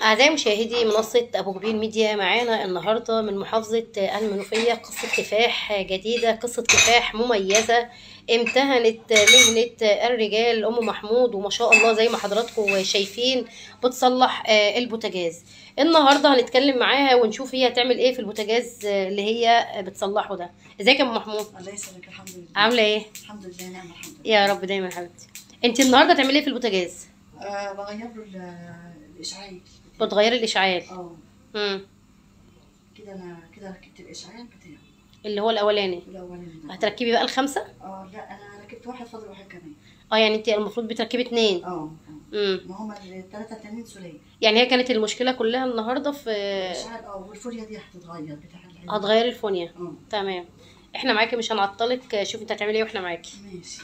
أعزائي مشاهدي منصة أبو كبير ميديا معانا النهاردة من محافظة المنوفية قصة كفاح جديدة قصة كفاح مميزة امتهنت مهنة الرجال أم محمود وما شاء الله زي ما حضراتكم شايفين بتصلح آه، البوتاجاز النهاردة هنتكلم معاها ونشوف هي هتعمل ايه في البوتاجاز آه، اللي هي بتصلحه ده ازيك يا أم محمود الله يسلمك الحمد لله عاملة ايه الحمد لله نعم الحمد لله يا رب دايما حبيبتي انت النهاردة هتعملي ايه في البوتاجاز آه بغير له ال- الاشعاع بتغيري الإشعال اه امم كده انا كده ركبت الاشعاع بتاعه اللي هو الأولاني الاولاني ده هتركبي بقى الخمسة اه لا انا ركبت واحد فاضل واحد كمان اه يعني انت المفروض بتركبي اتنين اه آه. امم ما هما الثلاثه التانيين سليم يعني هي كانت المشكله كلها النهارده في الاشعاع اه والفوليا دي هتتغير بتاع العين. هتغيري الفونيا اه تمام احنا معاكي مش هنعطلك شوفي انت هتعملي ايه واحنا معاكي ماشي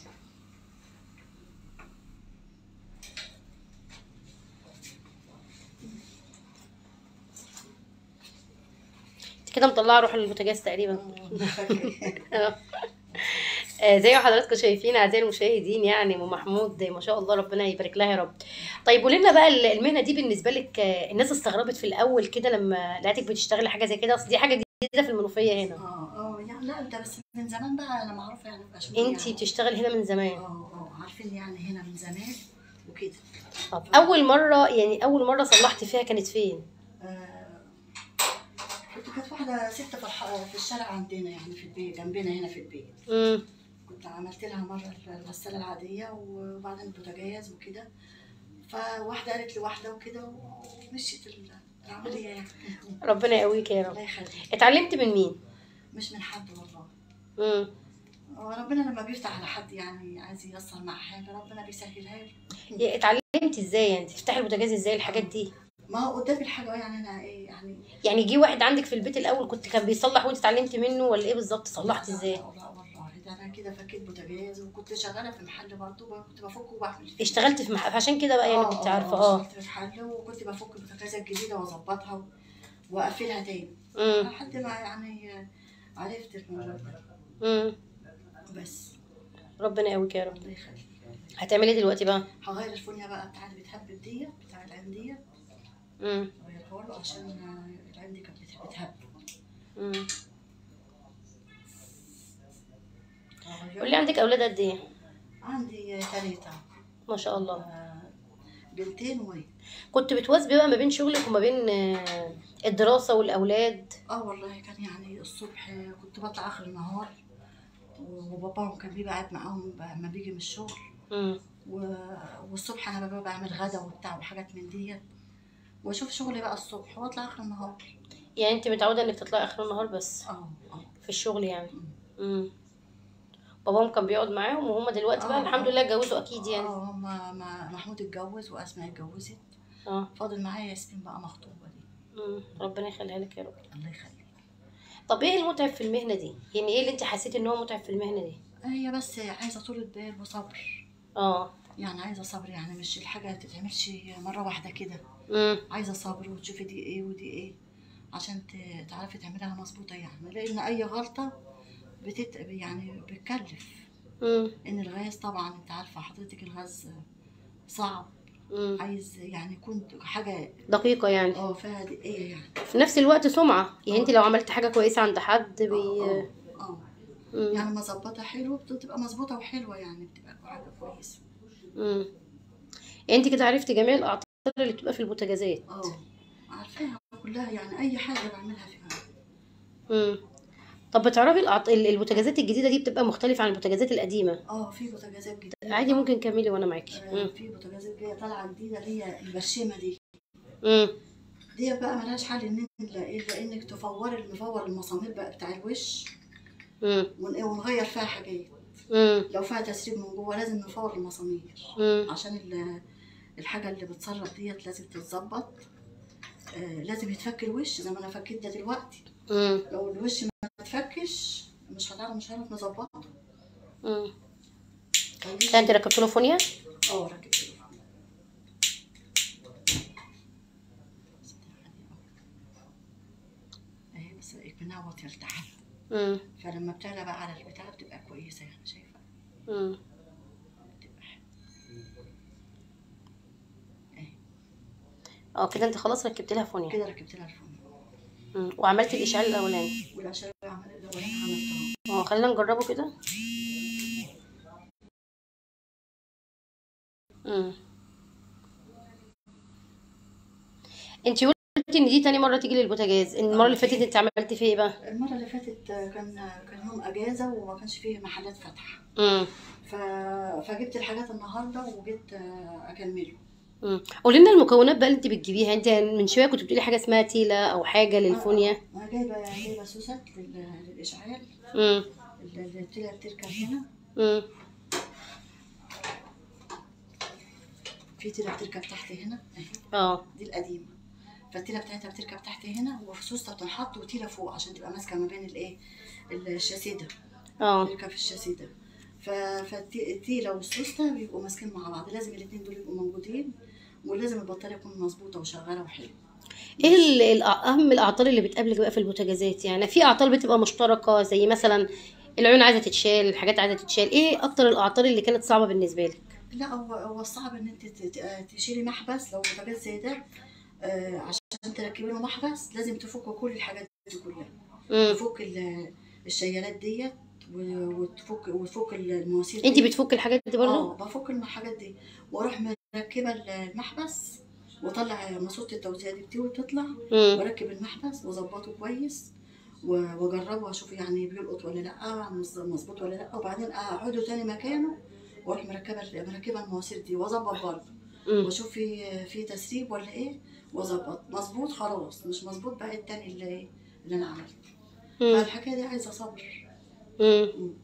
انت كده مطلعه روح البوتاجاز تقريبا آه. اه. آه، زي ما حضراتكم شايفين اعزائي المشاهدين يعني ام محمود ما شاء الله ربنا يبارك لها يا رب طيب قولي لنا بقى المهنه دي بالنسبه لك آه، الناس استغربت في الاول كده لما لقيتك بتشتغلي حاجه زي كده اصل دي حاجه جديده في المنوفيه هنا اه اه يعني لا ده بس من زمان بقى انا معروفه يعني في أشمون انت يعني. بتشتغلي هنا من اه زمان اه عارفين يعني هنا من زمان وكده طب اول مره يعني اول مره صلحتي فيها كانت فين آه، كنت كانت واحدة ست في, الح... في الشارع عندنا يعني في البيت جنبنا هنا في البيت امم كنت عملت لها مرة الغسالة العادية وبعدين البوتاجاز وكده فواحدة قالت لواحدة وكده ومشيت ال- العملية يعني ربنا يقويك يا رب الله يخليك اتعلمت من مين مش من حد والله امم ربنا لما بيفتح على حد يعني عايز ييسر مع حاجة ربنا بيسهلها له اتعلمتي ازاي يعني تفتحي البوتاجاز ازاي الحاجات دي ما هو قدامي الحاجة يعني أنا إيه يعني يعني جه واحد عندك في البيت الاول كنت كان بيصلح وانت اتعلمتي منه ولا ايه بالظبط صلحتي ازاي لا والله والله ده أنا كده فكيت بوتاجاز وكنت شغالة في محل برضه كنت بفك وبعمل فيه. اشتغلت في محل عشان كده بقى يعني كنت عارفه اه اشتغلت في محل وكنت بفك البوتاجازات الجديده واظبطها و- واقفلها تاني امم لحد ما يعني عرفت الموضوع ده امم بس ربنا يقويك يا رب الله يخليك هتعملي ايه دلوقتي بقى هغير الفونيا بقى بتاع اللي بتهبب دي بتاع العين دي امم هغيرها له عشان العين دي كانت بت- بتهبب امم هغيرها. قولي عندك اولاد قد ايه عندي ثلاثة ما شاء الله بنتين وولد كنت بتواظبي بقى ما بين شغلك وما بين آه، الدراسه والاولاد اه والله كان يعني الصبح كنت بطلع اخر النهار وباباهم كان بيبقى قاعد معاهم لما بيجي من الشغل امم و- والصبح انا ببقى بعمل غدا وبتاع وحاجات من ديت واشوف شغلي بقى الصبح واطلع اخر النهار يعني انت متعوده انك تطلعي اخر النهار بس اه اه في الشغل يعني امم باباهم كان بيقعد معاهم وهم دلوقتي بقى آه. الحمد لله اتجوزوا اكيد يعني اه ما ما محمود اتجوز واسماء اتجوزت اه فاضل معايا ياسمين بقى مخطوبه دي امم ربنا يخليها لك يا رب الله يخليك طب ايه المتعب في المهنه دي يعني ايه اللي انت حسيتي ان هو متعب في المهنه دي هي بس عايزه طولة بال وصبر اه يعني عايزه صبر يعني مش الحاجه تتعملش مره واحده كده امم عايزه صبر وتشوفي دي ايه ودي ايه عشان ت- تعرفي تعمليها مظبوطه يعني لان اي غلطه بتت يعني بتكلف امم ان الغاز طبعا انت عارفه حضرتك الغاز صعب امم عايز يعني يكون حاجه دقيقه يعني اه فيها دقيقه يعني في نفس الوقت سمعه يعني انت لو عملت حاجه كويسه عند حد بي اه اه امم يعني مظبطه حلو بتبقى مظبوطه وحلوه يعني بتبقى حاجه كويسه امم يعني انت كده عرفتي جميع الاعطال اللي بتبقى في البوتاجازات اه عارفاها كلها يعني اي حاجه بعملها فيها امم طب بتعرفي الأعط... ال- البوتاجازات الجديده دي بتبقى مختلفه عن البوتاجازات القديمه اه في بوتاجازات جديده عادي ممكن كملي وانا معاكي آه، امم في بوتاجازات جايه طالعه جديده اللي هي البشيمه دي امم دي بقى ملهاش حل ان الا الا انك تفوري نفور المسامير بقى بتاع الوش امم ون- ونغير فيها حاجات امم لو فيها تسريب من جوه لازم نفور المسامير امم عشان ال- الحاجه اللي بتسرب ديت لازم تتظبط آه لازم يتفك الوش زي ما انا فكيت ده دلوقتي امم لو الوش ما اتفكش مش هنعرف مش هنعرف نظبطه امم ده انت ركبت له فونيا اه ركبت اهي بس اكمنها واطيه لتحت امم فلما بتعلى بقى على البتاع بتبقى كويسه يعني شايفه امم بتبقى حلوة. اهي اه كده انت خلاص ركبت لها فونيا كده ركبت لها الفونيا مم. وعملت الاشعال الاولاني والعشاء عمل الاولاني عملتها اه خلينا نجربه كده امم انت قلتي ان دي تاني مره تيجي للبوتاجاز المره اللي فاتت انت عملتي فيه ايه بقى المره اللي فاتت كان كان يوم اجازه وما كانش فيه محلات فاتحه امم ف... فجبت الحاجات النهارده وجيت اكمله امم قولي لنا المكونات بقى اللي انت بتجيبيها انت من شويه كنت بتقولي حاجه اسمها تيله او حاجه للفونيا انا جايبه جايبه سوست لل... للاشعال امم اللي التيله بتركب هنا امم في تيله بتركب تحت هنا اهي اه دي القديمه فالتيله بتاعتها بتركب تحت هنا وسوسته بتنحط وتيله فوق عشان تبقى ماسكه ما بين الايه الشاسيه ده اه بتركب في الشاسيه ده ف- فالتيله والسوسته بيبقوا ماسكين مع بعض لازم الاثنين دول يبقوا موجودين ولازم البطاريه تكون مظبوطه وشغاله وحلوه ايه ال- الأ- اهم الاعطال اللي بتقابلك بقى في البوتاجازات يعني في اعطال بتبقى مشتركه زي مثلا العيون عايزه تتشال الحاجات عايزه تتشال ايه اكتر الاعطال اللي كانت صعبه بالنسبه لك لا هو هو الصعب ان انت ت- ت- تشيلي محبس لو بوتاجاز زي ده آه، عشان تركبي له محبس لازم تفكوا كل الحاجات دي كلها امم تفك ال- الشيالات ديت و- وتفك وتفك المواسير انت دي. بتفك الحاجات دي برضه اه بفك الحاجات دي واروح مركبه المحبس واطلع ماسوره التوزيع دي بتيجي وتطلع امم واركب المحبس واظبطه كويس و- واجربه واشوف يعني بيلقط ولا لا مظ- مظبوط ولا لا وبعدين اقعده تاني مكانه واروح مركبه مركبه المواسير دي واظبط برضه امم واشوف في في تسريب ولا ايه واظبط مظبوط خلاص مش مظبوط بقى التاني اللي ايه اللي انا عملته فالحكايه دي عايزه صبر امم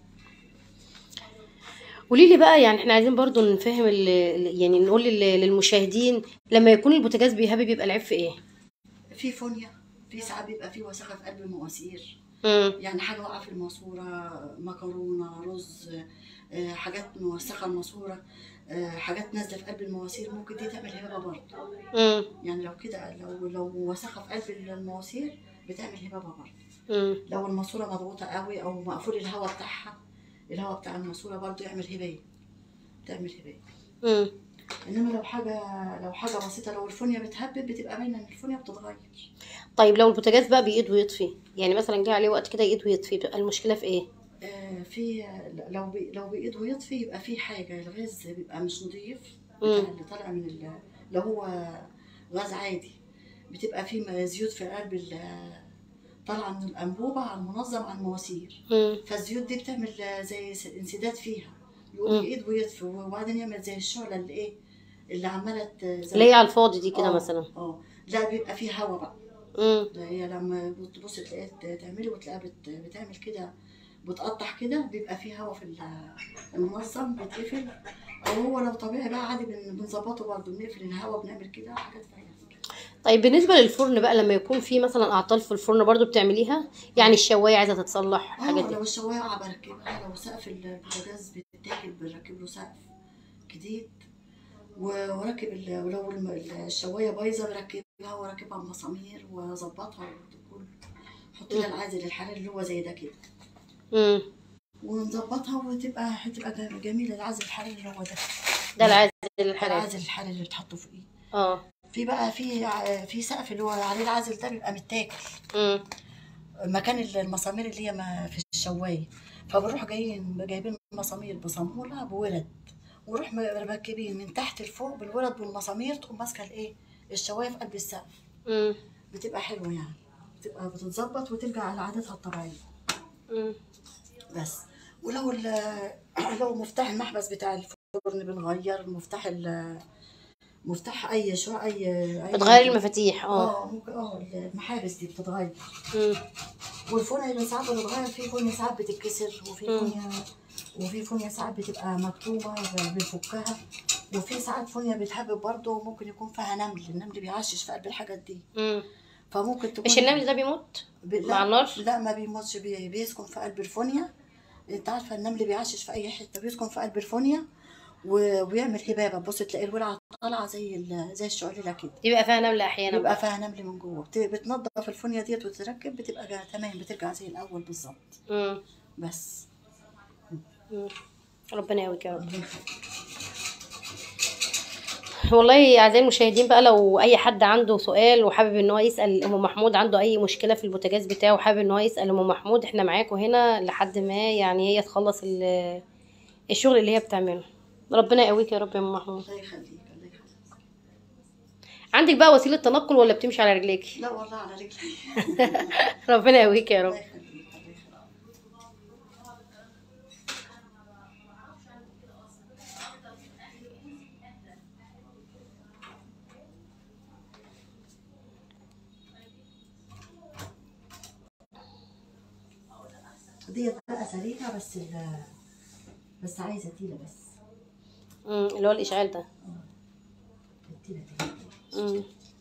قولي لي بقى يعني احنا عايزين برضو نفهم ال- ال- يعني نقول لل- للمشاهدين لما يكون البوتاجاز بيهبي بيبقى العيب في ايه في فونيا في ساعات بيبقى في وسخه في قلب المواسير امم يعني حاجه واقعه في الماسوره مكرونه رز آه، حاجات موسخه الماسوره آه، حاجات نازله في قلب المواسير ممكن دي تعمل هبه برضه امم يعني لو كده لو لو وسخه في قلب المواسير بتعمل هبه برضه امم لو الماسوره مضغوطه قوي او مقفول الهواء بتاعها الهواء بتاع الماسوره برضه يعمل هبايه تعمل هبايه امم انما لو حاجه لو حاجه بسيطه لو الفونيا بتهبب بتبقى باينه ان الفونيا بتتغير طيب لو البوتاجاز بقى بيقيد ويطفي يعني مثلا جه عليه وقت كده يقيد ويطفي بتبقى المشكله في ايه آه، في لو بي لو بايد ويطفي يبقى في حاجه الغاز بيبقى مش نظيف مم. بتاع اللي طالع من ال- لو هو غاز عادي بتبقى في م- زيوت في قلب ال- طالعه من الانبوبه على المنظم على المواسير امم فالزيوت دي بتعمل زي س- انسداد فيها مم. يقوم بايد ويطفي وبعدين يعمل زي الشعله اللي ايه اللي عماله ت- زي اللي هي على الفاضي دي كده آه، مثلا اه لا بيبقى فيه هوا بقى امم ده هي لما بتبص تلاقيها ت- تعملي وتلاقيها بت- بتعمل كده بتقطع كده بيبقى فيه هوا في ال- المنظم بيتقفل او هو لو طبيعي بقى عادي بن- بنظبطه برضه بنقفل الهوا بنعمل كده حاجات فيها طيب بالنسبه للفرن بقى لما يكون في مثلا اعطال في الفرن برضو بتعمليها يعني الشوايه عايزه تتصلح الحاجات اه دي لو الشوايه وقع بركبها لو سقف البوتاجاز بيتاكل بنركب له سقف جديد و- وراكب ال- ولو الم- الشوايه بايظه بركبها وراكبها بمسامير واظبطها وتكون احط لها العازل الحراري اللي هو زي ده كده امم ونظبطها وتبقى هتبقى جم- جميله العازل الحراري اللي هو ده ده العازل الحراري العازل الحراري اللي بتحطه فوقيه اه في بقى في ع- في سقف اللي هو عليه العازل ده بيبقى متاكل امم مكان المسامير اللي هي ما في الشوايه فبنروح جايين جايبين مسامير بصامولة بورد ونروح مركبين من تحت لفوق بالورد والمسامير تقوم ماسكه الايه الشوايه في قلب السقف امم بتبقى حلوه يعني بتبقى بتتظبط وترجع على عادتها الطبيعيه امم بس ولو ال- لو مفتاح المحبس بتاع الفرن بنغير مفتاح ال مفتاح اي شو اي اي بتغير المفاتيح اه اه ممكن اه المحابس دي بتتغير امم والفونيا اللي ساعات بتتغير في فونيا ساعات بتتكسر وفي مم. فونيا وفي فونيا ساعات بتبقى مكتوبة بنفكها وفي ساعات فونيا بتهبب برضه وممكن يكون فيها نمل النمل بيعشش في قلب الحاجات دي امم فممكن تكون مش النمل ده بيموت ب... لا مع النار لا ما بيموتش بي... بيسكن في قلب الفونيا انت عارفه النمل بيعشش في اي حته بيسكن في قلب الفونيا و... ويعمل هبابه بص تلاقي الولعه طالعه زي ال... زي الشعلله كده بيبقى فيها نمله احيانا بيبقى بقى فيها نمل من جوه بت... بتنضف الفونيا ديت وتركب بتبقى جا... تمام بترجع زي الاول بالظبط امم بس مم. ربنا يقويك يا رب والله اعزائي المشاهدين بقى لو اي حد عنده سؤال وحابب ان هو يسال ام محمود عنده اي مشكله في البوتاجاز بتاعه وحابب ان هو يسال ام محمود احنا معاكم هنا لحد ما يعني هي تخلص ال- الشغل اللي هي بتعمله ربنا يقويك يا رب يا ام محمود الله يخليك الله يخليك عندك بقى وسيله تنقل ولا بتمشي على رجليكي لا والله على رجلي ربنا يقويك يا الله رب يخليك الله يخليك دي بقى سريعة بس ال بس عايزة تيلة بس امم اللي هو الاشعال ده التيلة تيلة امم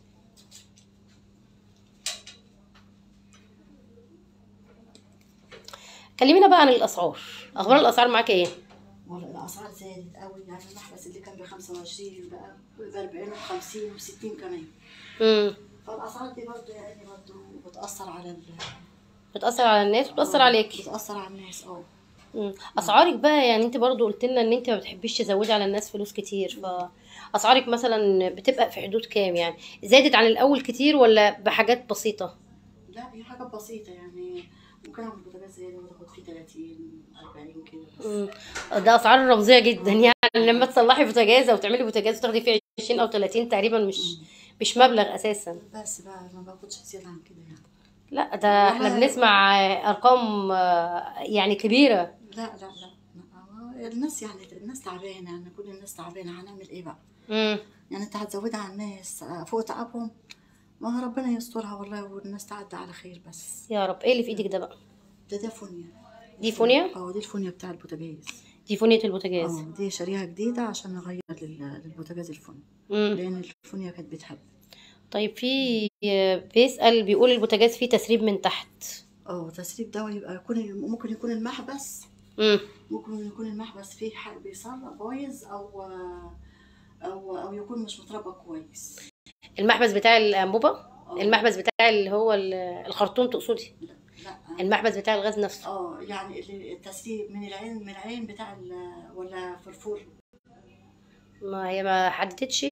كلمينا بقى عن الاسعار اخبار الاسعار معاك ايه والله الأسعار زادت قوي يعني المحبس اللي كان ب 25 بقى ب 40 و 50 و 60 كمان امم فالأسعار دي برضه يعني برضه بتأثر على ال بتاثر على الناس وبتاثر عليكي بتأثر على الناس اه مم. اسعارك بقى يعني انت برضو قلت لنا ان انت ما بتحبيش تزودي على الناس فلوس كتير فاسعارك مثلا بتبقى في حدود كام يعني زادت عن الاول كتير ولا بحاجات بسيطه لا هي حاجة بسيطة يعني ممكن أعمل بوتاجاز زي ده وتاخد فيه 30 40 كده بس مم. ده اسعار رمزيه جدا يعني لما تصلحي بوتاجاز او تعملي بوتاجاز وتاخدي فيه 20 او 30 تقريبا مش مش مبلغ اساسا بس بقى ما باخدش زيادة عن كده يعني لا ده احنا والله- بنسمع ارقام آه، يعني كبيره لا لا لا, لا. الناس يعني الناس تعبانة يعني كل الناس تعبانة هنعمل إيه بقى؟ مم. يعني أنت هتزودها على الناس فوق تعبهم ما هو ربنا يسترها والله والناس تعدي على خير بس يا رب ايه اللي في ايدك ده بقى ده ده فونيا دي فونيا اه دي الفونيا بتاع البوتاجاز دي فونية البوتاجاز اه دي شاريها جديدة عشان نغير لل- للبوتاجاز الفونيا مم. لأن الفونيا كانت بتهب طيب في بيسأل بيقول البوتاجاز فيه تسريب من تحت اه تسريب ده يبقى يكون ممكن يكون المحبس امم ممكن يكون المحبس فيه حاجة بيصلح بايظ أو أو أو يكون مش متربى كويس المحبس بتاع الأنبوبة اه المحبس بتاع اللي هو ال- الخرطوم تقصدي لا المحبس بتاع الغاز نفسه اه يعني اللي- التسريب من العين من العين بتاع ال- ولا فرفور ما هي ما حددتش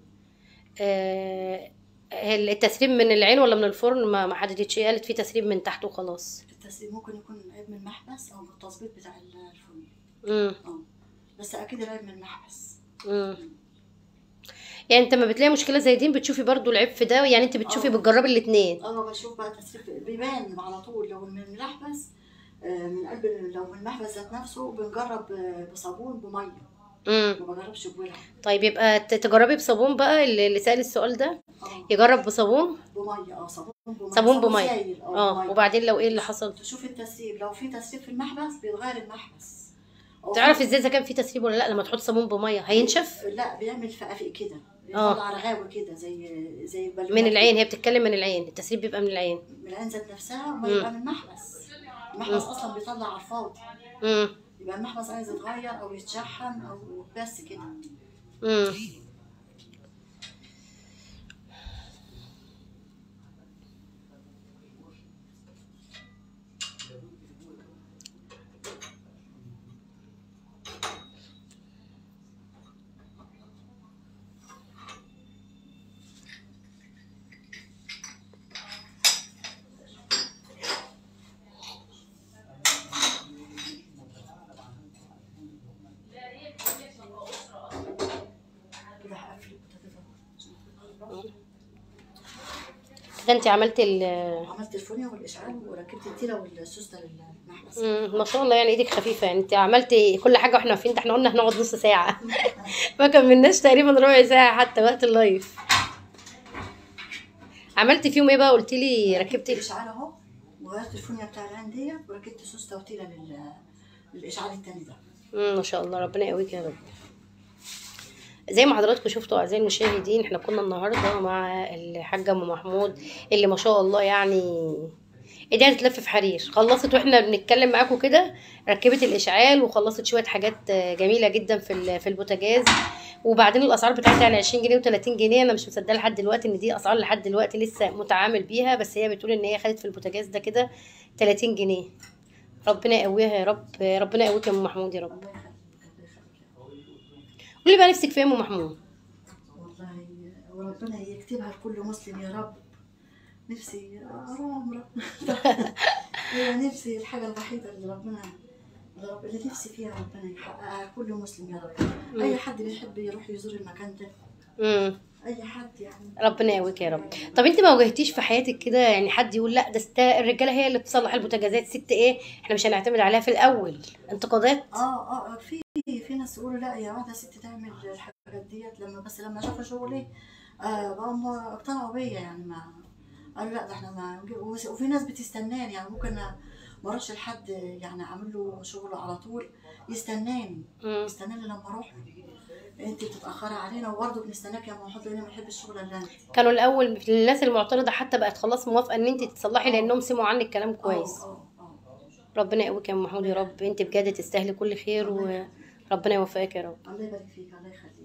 آه التسريب من العين ولا من الفرن ما ما حددتش هي قالت في تسريب من تحت وخلاص التسريب ممكن يكون عيب من المحبس أو من التظبيط بتاع الفونيا امم اه بس أكيد العيب من المحبس امم يعني انت ما بتلاقي مشكلة زي دي بتشوفي برضو العيب في ده يعني انت بتشوفي اه. بتجربي الاتنين اه بشوف بقى تسريب بيبان على طول لو من المحبس آه، من قلب لو من المحبس ذات نفسه بنجرب آه، بصابون بميه امم ما بجربش بولع طيب يبقى ت- تجربي بصابون بقى اللي اللي سأل السؤال ده اه يجرب بصابون بميه اه صابون بميه صابون بميه سايل اه بمية. وبعدين لو ايه اللي حصل تشوف التسريب لو في تسريب في المحبس بيتغير المحبس أو تعرف في- ازاي اذا كان في تسريب ولا لا لما تحط صابون بميه هينشف لا بيعمل فقافق كده اه. بيطلع رغاوي كده زي زي البالونات من العين هي بتتكلم من العين التسريب بيبقى من العين من العين ذات نفسها ما مم. يبقى من المحبس المحبس اصلا بيطلع على الفاضي امم يبقى المحبس عايز يتغير او يتشحن او بس كده امم كده هقفل البوتاجاز ده انت عملتي ال عملت الفونيا والاشعال وركبت التيله والسوسته للمحبس مم، ما شاء الله يعني ايدك خفيفه يعني انت عملتي كل حاجه واحنا واقفين ده احنا قلنا هنقعد نص ساعه ما كملناش تقريبا ربع ساعه حتى وقت اللايف عملتي فيهم ايه بقى قلت لي ركبت ركبتي الاشعال اهو وغيرت الفونيا بتاع العين ديت وركبت سوسته وتيله لل للاشعال التاني ده مم، ما شاء الله ربنا يقويك يا رب زي ما حضراتكم شفتوا اعزائي المشاهدين احنا كنا النهارده مع الحاجه ام محمود اللي ما شاء الله يعني ايديها تلف في حرير خلصت واحنا بنتكلم معاكم كده ركبت الاشعال وخلصت شويه حاجات جميله جدا في ال- في البوتاجاز وبعدين الاسعار بتاعتها يعني 20 جنيه و30 جنيه انا مش مصدقه لحد دلوقتي ان دي اسعار لحد دلوقتي لسه متعامل بيها بس هي بتقول ان هي خدت في البوتاجاز ده كده 30 جنيه ربنا يقويها يا رب ربنا يقويك يا ام محمود يا رب الله يخليك الله يخليك قولي بقى نفسك في ايه يا ام محمود ربنا يكتبها لكل مسلم يا رب نفسي ارام هي نفسي الحاجه الوحيده اللي ربنا اللي رب- اللي نفسي فيها ربنا يحققها كل مسلم يا رب اي حد بيحب يروح يزور المكان ده امم اي حد يعني ربنا يقويك يا رب طب انت ما واجهتيش في حياتك كده يعني حد يقول لا ده است- الرجاله هي اللي بتصلح البوتاجازات ست ايه احنا مش هنعتمد عليها في الاول انتقادات اه اه في في ناس يقولوا لا يا واحده ست تعمل الحاجات ديت لما بس لما شافوا شغلي آه بقوا هم اقتنعوا بيا يعني ما قالوا لا ده احنا ما وفي- وفي ناس بتستناني يعني ممكن ما اروحش لحد يعني اعمل له شغله على طول يستناني مم. يستناني لما اروح له انت بتتاخري علينا وبرضه بنستناك يا ماما حط لنا ما بنحب الشغل الا انت كانوا الاول الناس المعترضه حتى بقت خلاص موافقه ان انت تصلحي لانهم سمعوا عنك كلام كويس اه اه اه ربنا يقويك يا ام محمود يا رب انت بجد تستاهلي كل خير وربنا يوفقك يا رب الله يبارك فيك الله يخليك